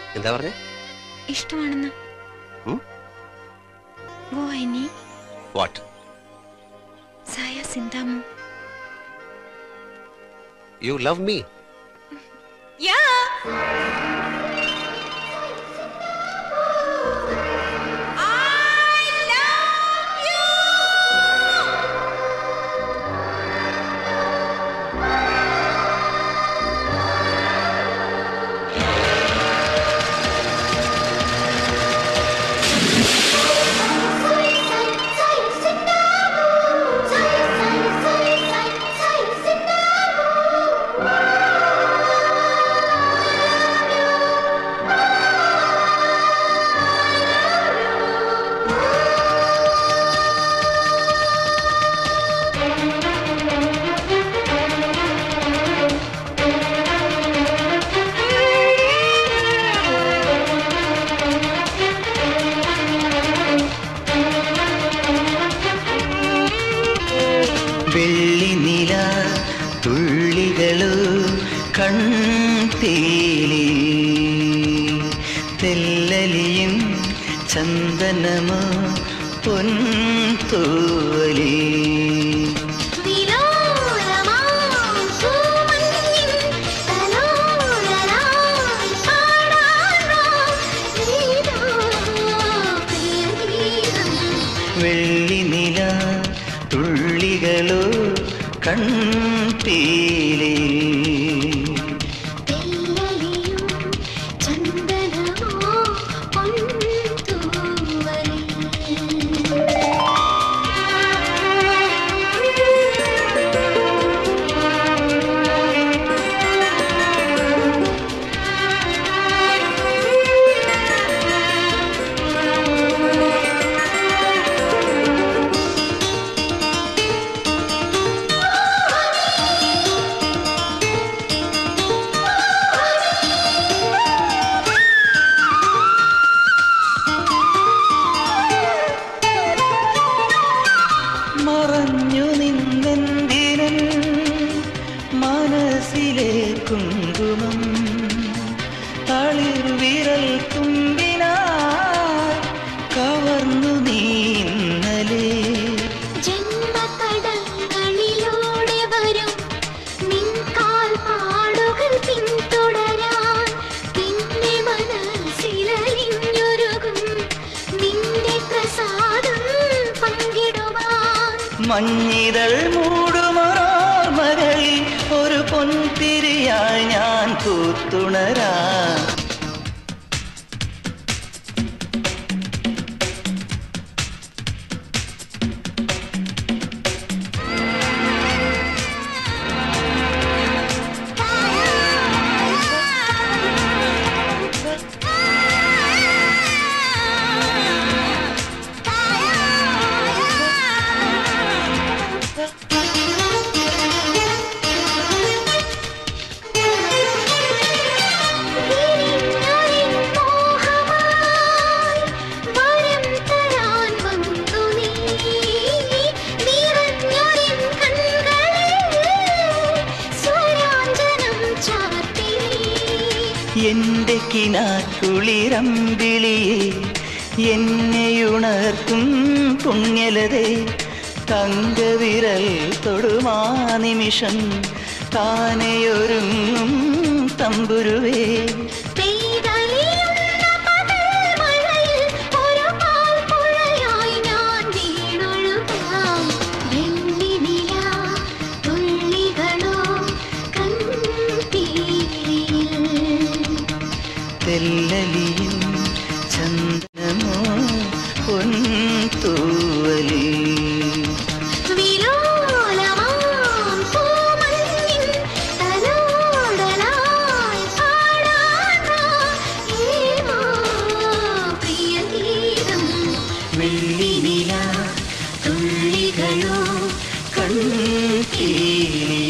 എന്താ പറഞ്ഞേ ഇഷ്ടമാണെന്ന് ഉം? വോ ഐനി വാട്ട് സായ സിന്താമു യു ലവ് മീ യാ വെള്ളിനില തുള്ളികളു കൺതേലി തെല്ലലിയും ചന്ദനമോ പൊൻതൂവലി വെള്ളിനില തുള്ളികളു കൺതേലി മറഞ്ഞു നിന്നെന്തിനും മനസ്സിലെ കുങ്കുമം തളിർവിരൽ തുമ്പിനായി കവർന്നു നീ ഇന്നലെ ജന്മതടങ്ങളിലൂടെ വരും നിൻ കാൽപ്പാടുകൾ പിന്തുടരാൻ നിന്റെ മനസ്സിലലിഞ്ഞൊരുകും നിന്റെ പ്രസാദം പങ്കിടുവാൻ മഞ്ഞിതൾ മൂടുമോർമകളിൽ ഒരു പൊൻതിരിയായി ഞാൻ കൂത്തുണരാ വിരിഞ്ഞൊരിൻ മോഹമായി വരം തരാൻ വന്നു നീ നിറഞ്ഞൊരിൻ കൺകളിൽ സ്വരാഞ്ജനം ചാർത്തി നീ എന്റെ കിനാക്കുളിരമ്പിളിയെ എന്നെയുണർത്തും പുണ്യലതേ തങ്കവിരൽ തൊടുമാ നിമിഷം താനെയൊരുങ്ങും തമ്പുരുവേ പെയ്തലിയുന്ന പകൽമഴയിൽ ഒരു പാൽപ്പുഴയായി ഞാൻ വീണൊഴുകാം. വെള്ളിനില തുള്ളികളോ കൺപീലിയിൽ. തെല്ലലിയും ചന്ദനമോ പൊൻതൂവലി വിലോലമാം പൂമഞ്ഞിൻ തലോടലായി പാടാൻ വാ ഏതോ പ്രിയഗീതം. വെള്ളിനില തുള്ളികളോ കൺകീലി